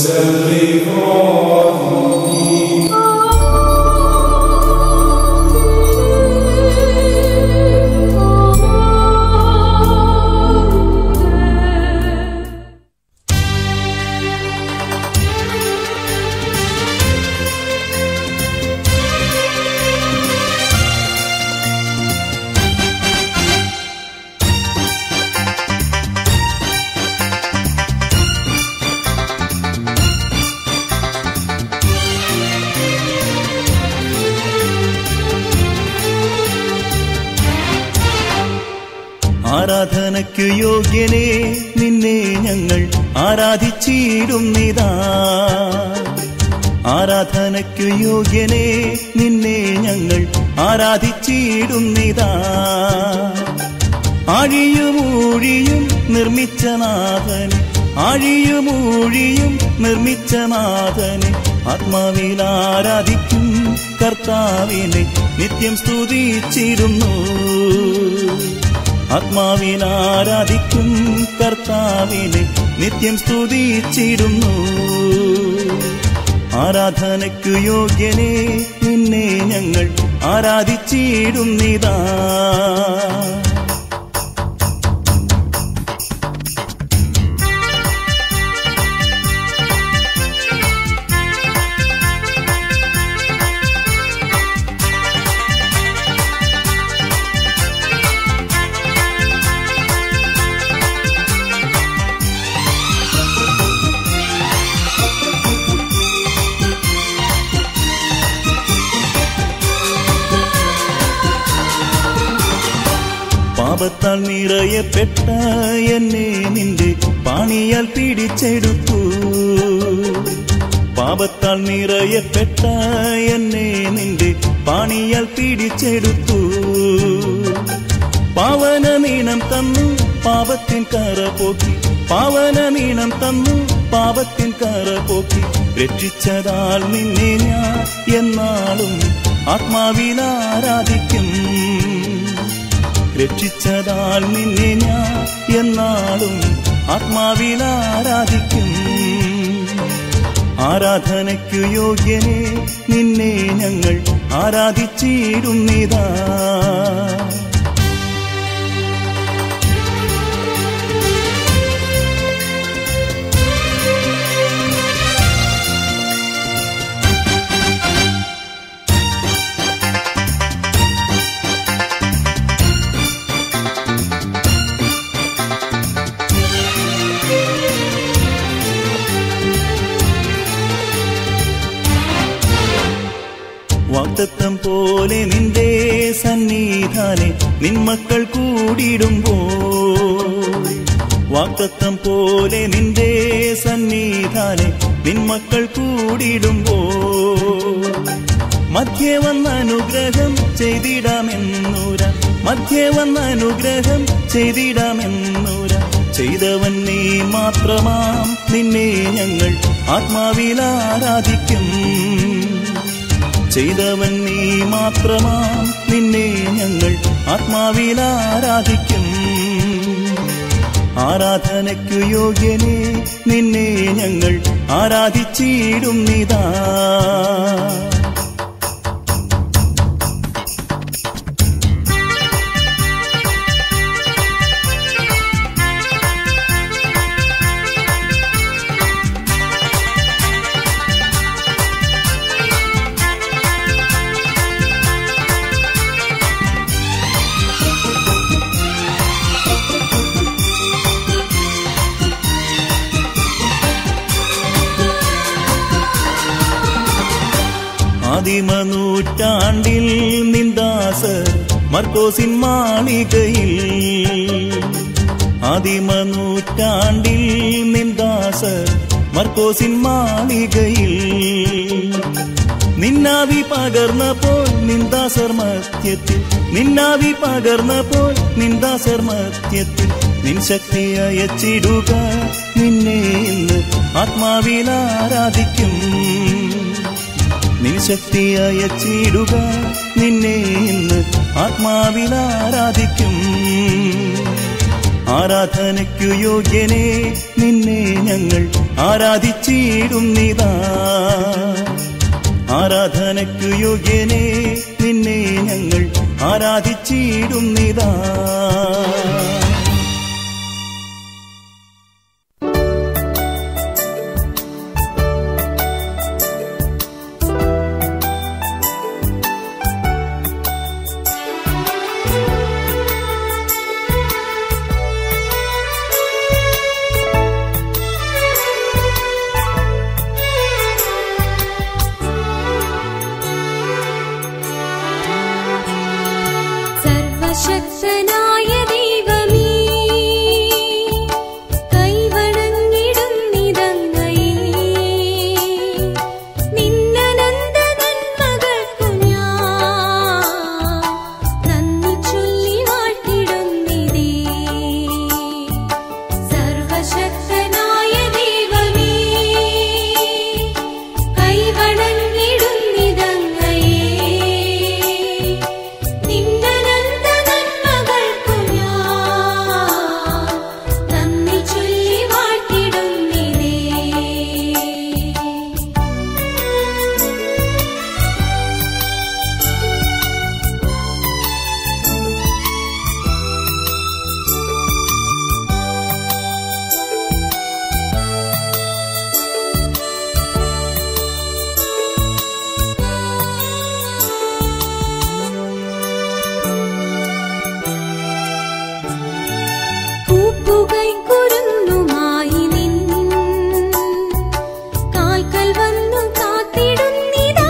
ആരാധനയ്ക്കു യോഗ്യനെ നിന്നെ ഞങ്ങൾ ആരാധിച്ചിടുന്നിതാ ആരാധനയ്ക്കു യോഗ്യനെ നിന്നെ ഞങ്ങൾ ആരാധിച്ചിടുന്നിതാ ആഴിയുമൂഴിയും നിർമ്മിച്ച നാഥനെ ആഴിയുമൂഴിയും നിർമ്മിച്ച നാഥനെ ആത്മാവിൽ ആരാധിക്കും കർത്താവിനെ നിത്യം സ്തുതിച്ചിരുന്നു ആത്മാവിൽ ആരാധിക്കും കർത്താവിനെ നിത്യം സ്തുതിച്ചിരുന്നു ആരാധനയ്ക്കു യോഗ്യനെ നിന്നെ ഞങ്ങൾ ആരാധിച്ചിടുന്നിതാ പാപത്താൽ നിറയപ്പെട്ട എന്നെ നിന്റെ പാണിയാൽ പിടിച്ചെടുത്തു പാപത്താൽ നിറയപ്പെട്ട എന്നെ നിന്റെ പാണിയാൽ പിടിച്ചെടുത്തു പാവന നീണം തന്നു പാപത്തിൻ കറ പോക്കി പാവന നീണം തന്നു പാപത്തിൻ കറ പോക്കി രക്ഷിച്ചതാൽ നിന്നെ ഞാൻ എന്നാളും ആത്മാവിൽ ആരാധിക്കും രക്ഷിച്ചതാൽ നിന്നെ ഞാൻ എന്നാളും ആത്മാവിൽ ആരാധിക്കും ആരാധനയ്ക്കു യോഗ്യനെ നിന്നെ ഞങ്ങൾ ആരാധിച്ചിടുന്നിതാ വാക്തത്വം പോലെ നിന്റെ സന്നിധാനെ നിന്മക്കൾ കൂടിയിടുമ്പോ വാക്തത്വം പോലെ നിന്റെ സന്നിധാനെ നിന്മക്കൾ കൂടിയിടുമ്പോ മധ്യേ വന്ന അനുഗ്രഹം ചെയ്തിടാമെന്നൂര മധ്യേ വന്ന അനുഗ്രഹം ചെയ്തിടാമെന്നൂര ചെയ്തവൻ നീ മാത്രമാം നിന്നെ ഞങ്ങൾ ആത്മാവിൽ ആരാധിക്കും ചെയ്തവൻ നീ മാത്രമാം നിന്നെ ഞങ്ങൾ ആത്മാവിൽ ആരാധിക്കും ആരാധനയ്ക്കു യോഗ്യനെ നിന്നെ ഞങ്ങൾ ആരാധിച്ചിടുന്നിതാ ആദിമനൂറ്റാണ്ടിൽ നിന്ദാസർ മർക്കോസിൻ മാളികയിൽ ആദിമനൂറ്റാണ്ടിൽ നിന്ദാസർ മർക്കോസിൻ മാളികയിൽ നിന്നാവി പകർന്നപ്പോൾ നിന്ദാസർ മധ്യത്തിൽ നിന്നാവി പകർന്നപ്പോൾ നിന്ദാസർ മധ്യത്തിൽ നിൻ ശക്തി അയച്ചിടുക നിന്നെ ഇന്ന് ആത്മാവിൽ ആരാധിക്കും നിൻ ശക്തി അയച്ചിടുക നിന്നെ ഇന്ന് ആത്മാവിൽ ആരാധിക്കും ആരാധനയ്ക്കു യോഗ്യനെ നിന്നെ ഞങ്ങൾ ആരാധിച്ചിടുന്നിതാ ആരാധനയ്ക്കു യോഗ്യനെ നിന്നെ ഞങ്ങൾ ആരാധിച്ചിടുന്നിതാ സർവശക്തനായ ദൈവമേ കൈവണങ്ങിടുന്നിതങ്ങയെ നിന്നനന്ത നന്മകൾക്കു ഞാൻ നന്ദി ചൊല്ലി വാഴ്ത്തിടുന്നിതേ സർവശക്തനായ ദൈവമേ കൈവണങ്ങിടുന്നിതങ്ങയെ നിന്നനന്ത നന്മകൾക്കു ഞാൻ നന്ദി ചൊല്ലി വാഴ്ത്തിടുന്നിതേ പൂപ്പുകൈ കുരുന്നുമായി നിൻ കാൽക്കൽ വന്നു കാത്തിടുന്നിതാ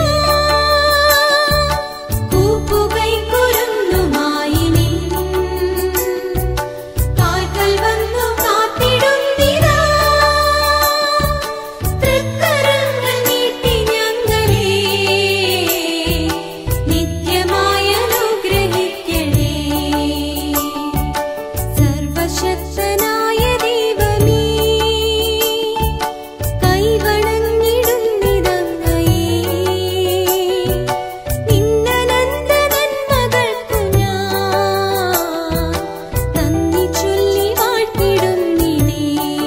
പൂപ്പുകൈ കുരുന്നുമായി നിൻ കാൽക്കൽ വന്നു കാത്തിടുന്നിതാ തൃക്കരങ്ങൾ നീട്ടി ഞങ്ങളെ നിത്യമായ അനുഗ്രഹിക്കണേ സർവശക്തനായ ദൈവമേ കൈവണങ്ങിടുന്നിതങ്ങയെ നിന്നനന്ത നന്മകൾക്കു ഞാൻ നന്ദി ചൊല്ലി വാഴ്ത്തിടുന്നിതേ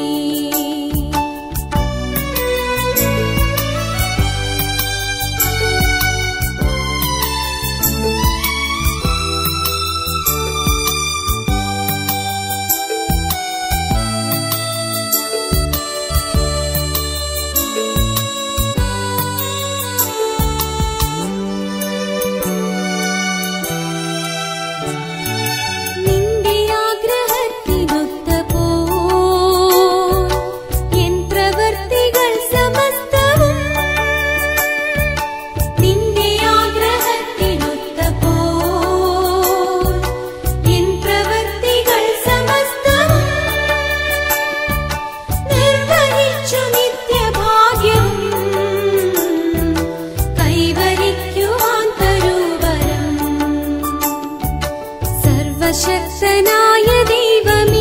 നിന്റെ ആഗ്രഹത്തിനൊത്ത പോ എൻ പ്രവർത്തികൾ സമസ്തവും നിന്റെ ആഗ്രഹത്തിനൊത്ത പോ എൻ പ്രവർത്തികൾ സമസ്തവും നിർവഹിച്ചു നിത്യഭാഗ്യവും കൈവരിക്കുവാൻ തരൂവരം സർവശക്തനായ ദൈവമേ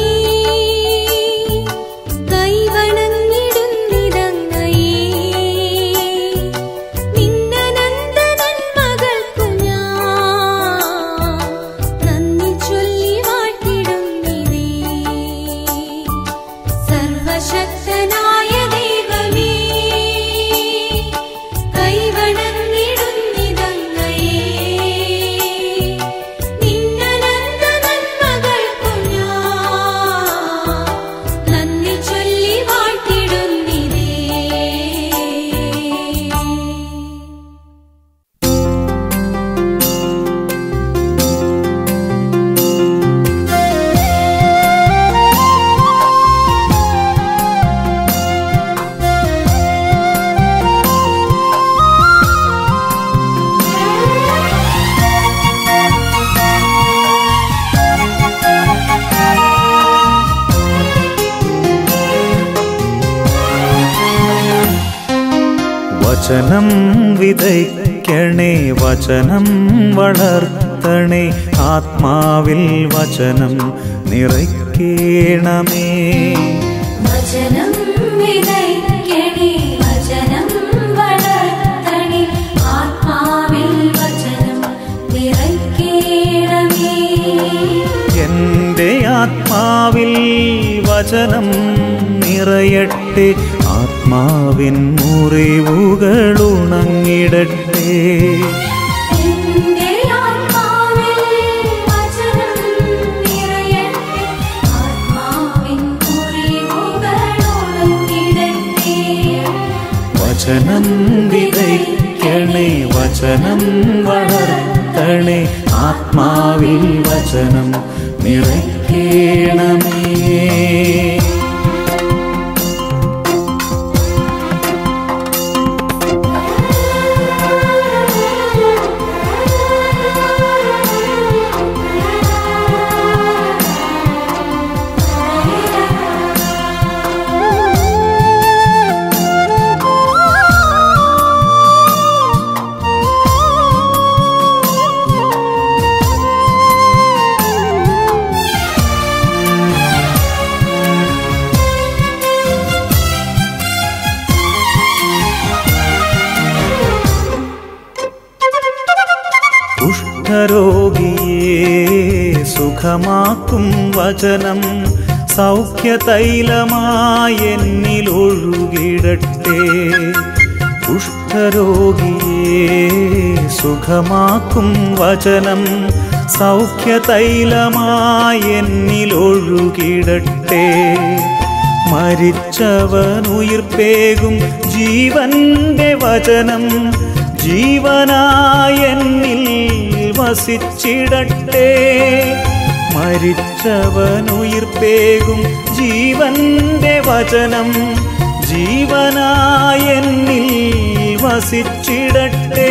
കൈവണങ്ങിടുന്നിതങ്ങയെ നിന്നനന്ത നന്മകൾക്കു ഞാൻ നന്ദി ചൊല്ലി വാഴ്ത്തിടുന്നിതേ സർവശക്തനായ ദൈവമേ കൈവണങ്ങിടുന്നിതങ്ങയെ നിന്നനന്ത നന്മകൾക്കു ഞാൻ നന്ദി ചൊല്ലി വാഴ്ത്തിടുന്നിതേ വചനം വിതയ്ക്കണേ വചനം വളർത്തണേ ആത്മാവിൽ വചനം നിറയ്ക്കേണമേ വചനം വിതയ്ക്കണേ വചനം വളർത്തണേ ആത്മാവിൽ വചനം നിറയ്ക്കേണമേ എൻ്റെ ആത്മാവിൽ വചനം നിറയട്ടെ നിറയട്ടെ ആത്മാവിൻ മുറിവുകൾ ഉണങ്ങിടട്ടെ എന്റെ ആത്മാവിൽ വചനം നിറയട്ടെ ആത്മാവിൻ മുറിവുകൾ ഉണങ്ങിടട്ടെ വചനം വിതയ്ക്കണേ വചനം വളർത്തണേ ആത്മാവിൽ വചനം നിറയ്ക്കണമേ കുഷ്ഠരോഗിയെ സുഖമാക്കും വചനം സൗഖ്യതൈലമായി എന്നിൽ ഒഴുകിടട്ടെ കുഷ്ഠരോഗിയെ സുഖമാക്കും വചനം സൗഖ്യതൈലമായി എന്നിൽ ഒഴുകിടട്ടെ മരിച്ചവൻ ഉയിർപ്പേകും ജീവന്റെ വചനം ജീവനായ എന്നിൽ വസിച്ചിടട്ടെ മരിച്ചവൻ ഉയിർപ്പേകും ജീവന്റെ വചനം ജീവനായ എന്നിൽ വസിച്ചിടട്ടെ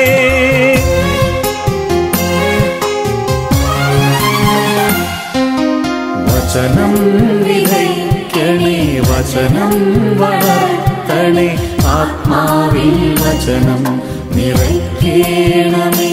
വചനം വിതയ്ക്കണേ വചനം വളർത്തണേ ആത്മാവിൽ വചനം നിറയ്ക്കണമേ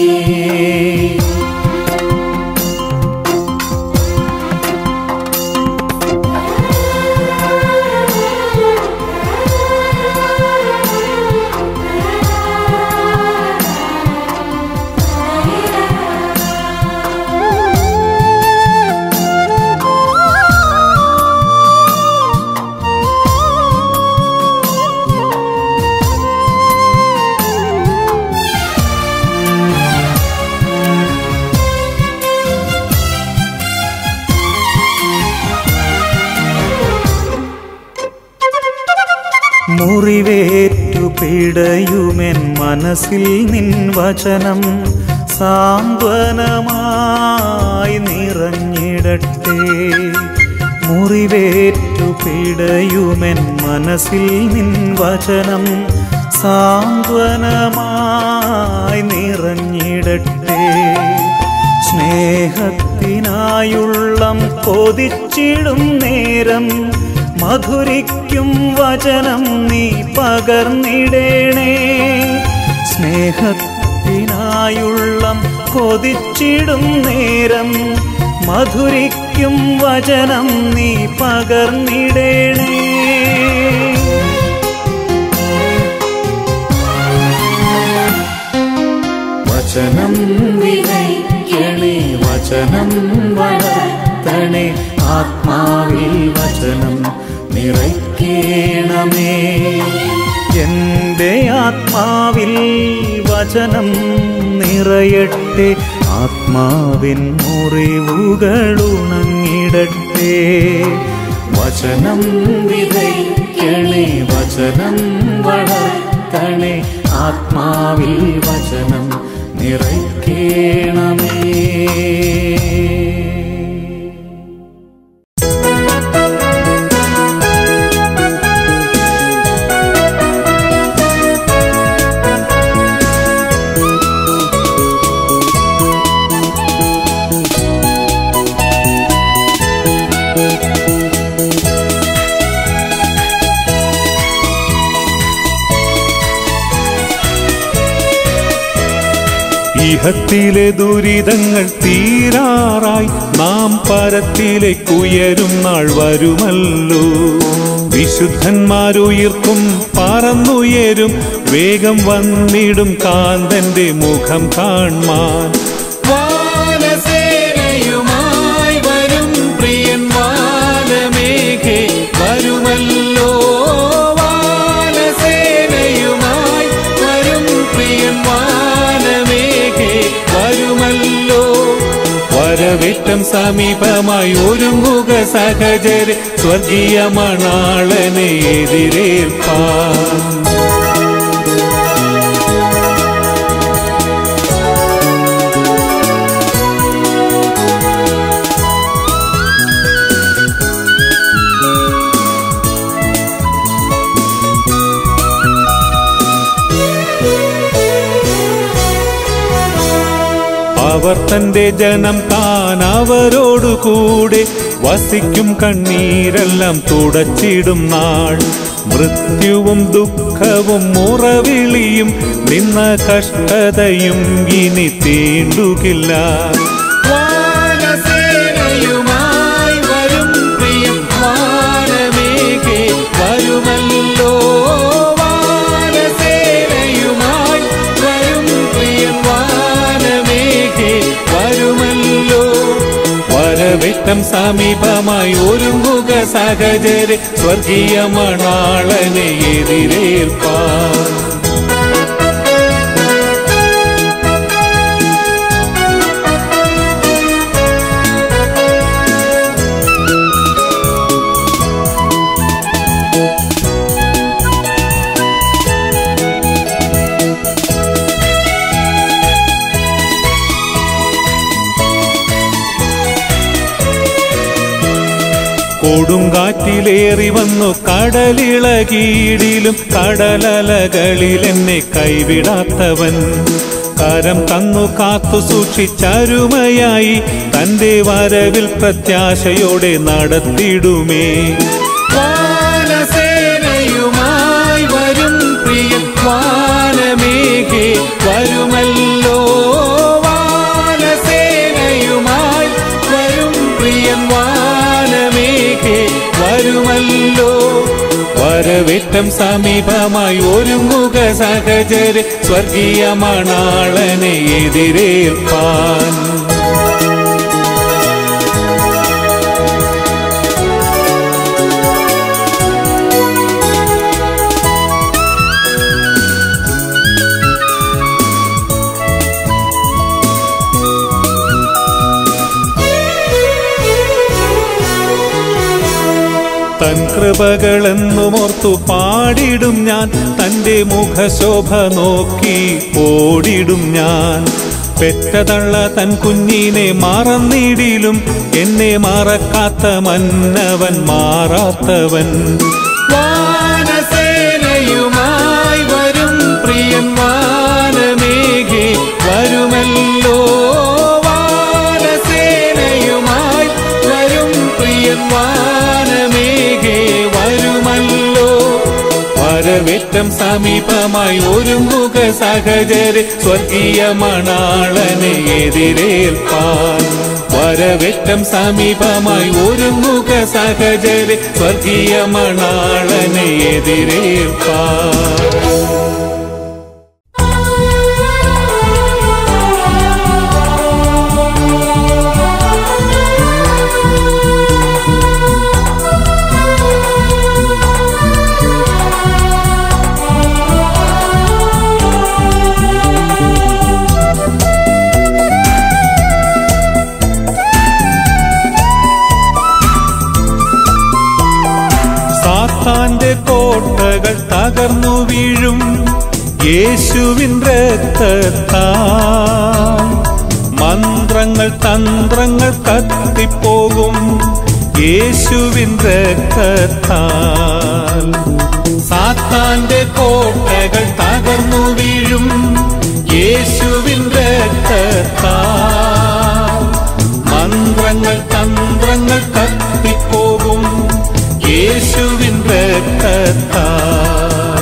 മുറിവേറ്റു പിടയുമെൻ മനസ്സിൽ നിൻ വചനം സാന്ത്വനമായി നിറഞ്ഞിടട്ടെ മുറിവേറ്റു പിടയുമെൻ മനസ്സിൽ നിൻ വചനം സാന്ത്വനമായി നിറഞ്ഞിടട്ടെ സ്നേഹത്തിനായുള്ളം കൊതിച്ചിടും നേരം മധുരിക്കും വചനം നീ പകർന്നിടേണേ സ്നേഹത്തിനായുള്ളം കൊതിച്ചിടും നേരം മധുരിക്കും വചനം നീ പകർന്നിടേണേ വചനം വിതയ്ക്കണേ വചനം വളർത്തണേ ആത്മാവിൽ വചനം നിറയ്ക്കണമേ എൻ്റെ ആത്മാവിൽ വചനം നിറയട്ടെ ആത്മാവിൻ മുറിവുകൾ ഉണങ്ങിടട്ടെ വചനം വിതയ്ക്കണേ വചനം വളർത്തണേ ആത്മാവിൽ വചനം നിറയ്ക്കണമേ ഇഹത്തിലെ ദുരിതങ്ങൾ തീരാറായി നാം പരത്തിലേക്കുയരും നാൾ വരുമല്ലോ വിശുദ്ധന്മാരുയർക്കും പറന്നുയരും വേഗം വന്നിടും കാന്തന്റെ മുഖം കാൺമാൻ വാനസേനയുമായി വരും പ്രിയൻ വാനമേഘേ വരുമല്ലോ വരവേറ്റം സമീപമായി ഒരുങ്ങുക സഹചര് സ്വർഗീയ മണാളനെ എതിരേൽപ്പാൻ അവർ തന്റെ ജനം താൻ അവരോടു കൂടെ വസിക്കും കണ്ണീരെല്ലാം തുടച്ചിടും നാൾ മൃത്യുവും ദുഃഖവും മുറവിളിയും നിന്ന കഷ്ടതയും ഇനി തീണ്ടുകില്ല വാനസേനയുമായി വരും പ്രിയം വാനമേഘേ വരുമല്ലോ വാനസേനയുമായി വരും പ്രിയം വാനമേഘേ വരുമല്ലോ വരവിട്ടം സമീപമായി ഒരുങ്ങുക സഹചര് സ്വർഗീയ മണാളനെ എതിരേൽപ്പാൻ കൊടുങ്കാറ്റിലേറി വന്നു കടലിളകീടിലും കടലലകളിൽ എന്നെ കൈവിടാത്തവൻ കരം തന്നു കാത്തു സൂക്ഷിച്ചരുമയായി തന്റെ വരവിൽ പ്രത്യാശയോടെ നടത്തിടുമേ വാനസേനയുമായി വരും പ്രിയൻ വാനമേഘേ വരുമല്ലോ വാനസേനയുമായി വരും പ്രിയൻ വാനമേഘേ വരുമല്ലോ വരവിട്ടം സമീപമായി ഒരുങ്ങുക സഹചര് സ്വർഗീയ മണാളനെ എതിരേൽപ്പാൻ തൻ കൃപകളെന്നുമോർത്തു പാടിടും ഞാൻ തന്റെ മുഖശോഭ നോക്കി ഓടിടും ഞാൻ പെറ്റതള്ള തൻ കുഞ്ഞിനെ മറന്നിടിലും എന്നെ മറക്കാത്ത മന്നവൻ മാറാത്തവൻ വാനസേനയുമായി വരും പ്രിയൻ വാനമേഘേ വരുമല്ലോ വാനസേനയുമായി വരും പ്രിയൻ വാനമേഘേ വരുമല്ലോ വരവേറ്റം സമീപമായി ഒരുങ്ങുക സഹചര് സ്വർഗീയ മണാളനെ എതിരേൽപ്പാൻ വരവേറ്റം സമീപമായി ഒരുങ്ങുക സഹചര് സ്വർഗീയ മണാളനെ എതിരേൽപ്പാൻ സാത്താന്റെ കോട്ടകൾ തകർന്നു വീഴും യേശുവിൻ രക്തത്താൽ മന്ത്രങ്ങൾ തന്ത്രങ്ങൾ കത്തിപ്പോകും യേശുവിൻ രക്തത്താൽ സാത്താന്റെ കോട്ടകൾ തകർന്നു വീഴും യേശുവിൻ രക്തത്താൽ മന്ത്രങ്ങൾ തന്ത്രങ്ങൾ കത്തിപ്പോകും യേശുവിൻ രക്തത്താൽ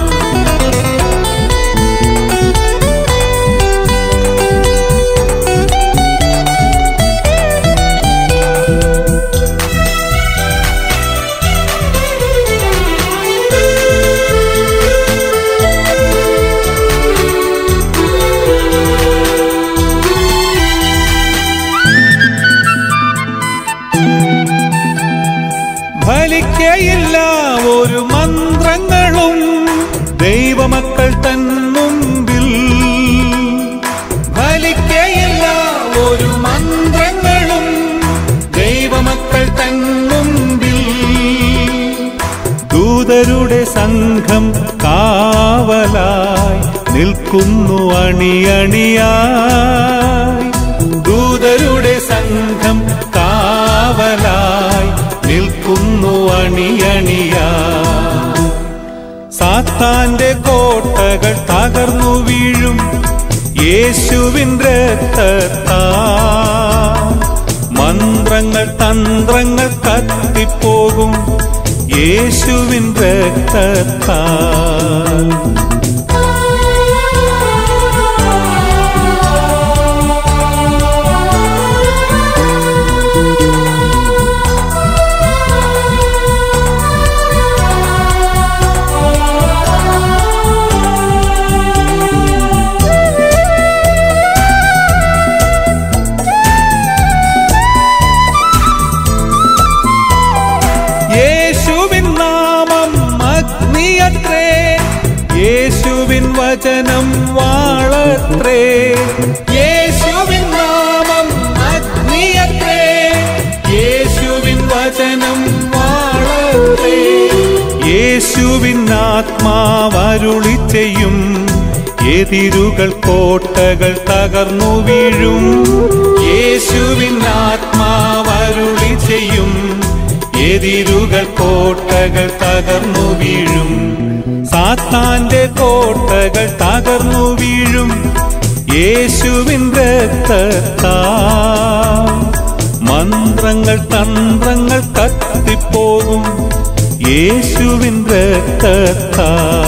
ഫലിക്കയില്ല ഒരു മന്ത്രങ്ങളും ദൈവമക്കൾ തൻ മുമ്പിൽ ഫലിക്കയില്ല ഒരു മന്ത്രങ്ങളും ദൂതരുടെ സംഘം കാവലായി നിൽക്കുന്നു അണിയണിയായി ദൂതരുടെ സംഘം കാവലായി നിൽക്കുന്നു അണിയണിയായി സാത്താന്റെ കോട്ടകൾ തകർന്നു വീഴും യേശുവിൻ രക്തത്താ മന്ത്രങ്ങൾ തന്ത്രങ്ങൾ കത്തിപ്പോകും യേശുവിൻ രക്തത്താ യേശുവിൻ നാമം അഗ്നിയത്രേ യേശുവിൻ വചനം വാളത്രേ യേശുവിൻ നാമം അഗ്നിയത്രേ യേശുവിൻ വചനം വാളത്രേ യേശുവിൻ ആത്മാവരുളി ചെയ്യും എതിരുകൾ കോട്ടകൾ തകർന്നു വീഴും യേശുവിൻ ആത്മാവരുളി ചെയ്യും എതിരുകൾ കോട്ടകൾ തകർന്നു വീഴും സാത്താന്റെ കോട്ടകൾ തകർന്നു വീഴും യേശുവിൻ രക്തത്താ മന്ത്രങ്ങൾ തന്ത്രങ്ങൾ കത്തിപ്പോകും യേശുവിൻ രക്തത്താ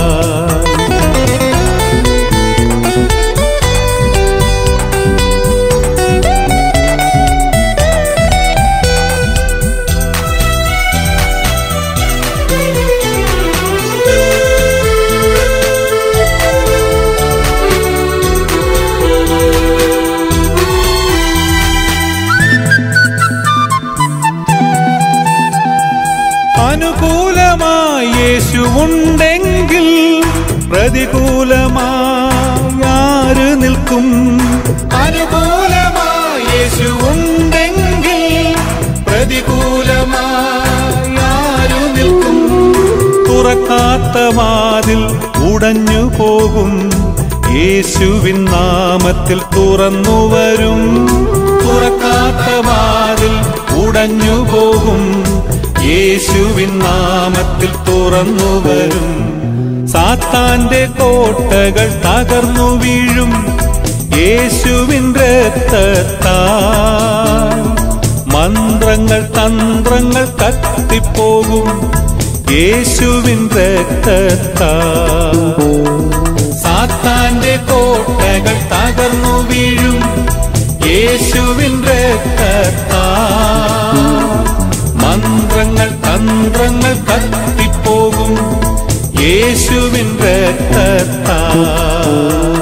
അനുകൂലമായി യേശുവുണ്ടെങ്കിൽ പ്രതികൂലമായി ആര് നിൽക്കും അനുകൂലമായി യേശുവുണ്ടെങ്കിൽ പ്രതികൂലമായി ആര് നിൽക്കും തുറക്കാത്ത വാതിൽ ഉടഞ്ഞു പോകും യേശുവിൻ നാമത്തിൽ തുറന്നു വരും തുറക്കാത്ത വാതിൽ ഉടഞ്ഞു പോകും യേശുവിൻ നാമത്തിൽ തുറന്നു വരും സാത്താന്റെ കോട്ടകൾ തകർന്നു വീഴും യേശുവിൻ രക്തത്താ മന്ത്രങ്ങൾ തന്ത്രങ്ങൾ കത്തിപ്പോകും യേശുവിൻ രക്തത്താ സാത്താന്റെ കോട്ടകൾ തകർന്നു വീഴും യേശുവിൻ രക്തത്താ മന്ത്രങ്ങൾ തന്ത്രങ്ങൾ കത്തിപ്പോകും യേശുവിൻ രക്തത്താ